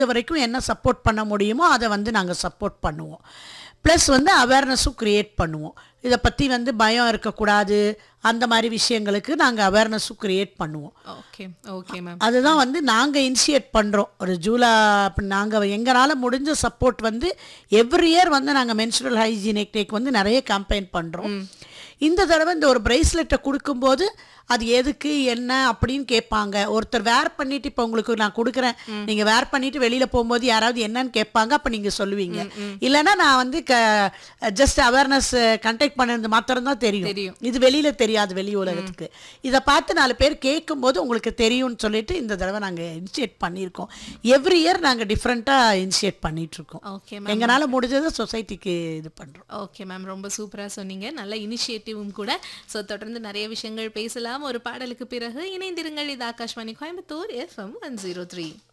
வரைக்கும் என்ன சப்போர்ட் பண்ண முடியுமோ அதை வந்து நாங்கள் சப்போர்ட் பண்ணுவோம் ப்ளஸ் வந்து அவேர்னஸும் க்ரியேட் பண்ணுவோம் இதை பற்றி வந்து பயம் இருக்கக்கூடாது அந்த மாதிரி விஷயங்களுக்கு நாங்கள் அவேர்னஸும் க்ரியேட் பண்ணுவோம் ஓகே ஓகே மேம் அதுதான் வந்து நாங்கள் இனிஷியேட் பண்ணுறோம் ஒரு ஜூலா நாங்கள் எங்களால் முடிஞ்ச சப்போர்ட் வந்து எவ்ரி இயர் வந்து நாங்கள் மென்சுரல் ஹைஜீனிக் டேக் வந்து நிறைய கேம்பெயின் பண்ணுறோம் இந்த தடவை இந்த ஒரு பிரேஸ்லெட்டை கொடுக்கும்போது அது எதுக்கு என்ன அப்படின்னு கேட்பாங்க ஒருத்தர் வேர் பண்ணிட்டு இப்போ உங்களுக்கு நான் கொடுக்குறேன் நீங்கள் வேர் பண்ணிட்டு வெளியில் போகும்போது யாராவது என்னன்னு கேட்பாங்க அப்போ நீங்கள் சொல்லுவீங்க இல்லைன்னா நான் வந்து க ஜஸ்ட் அவேர்னஸ் கண்டக்ட் பண்ணது மாத்திரம் தான் தெரியும் தெரியும். இது வெளியில தெரியாது வெளி உலகத்துக்கு இதை பார்த்து நாலு பேர் கேட்கும்போது உங்களுக்கு தெரியும்னு சொல்லிட்டு இந்த தடவை நாங்கள் இனிஷியேட் பண்ணியிருக்கோம் எவ்ரி இயர் நாங்கள் டிஃப்ரெண்ட்டாக இனிஷியேட் பண்ணிட்டு இருக்கோம் ஓகே மேம் எங்களால முடிஞ்சதை சொசைட்டிக்கு இது பண்ணுறோம் ஓகே மேம் ரொம்ப சூப்பராக சொன்னீங்க நல்ல இனிஷியேட்டிவும் கூட ஸோ தொடர்ந்து நிறைய விஷயங்கள் பேசலாம் ஒரு பாடலுக்கு பிறகு இணைந்திருங்கள் இது Akashvani Coimbatore FM one zero three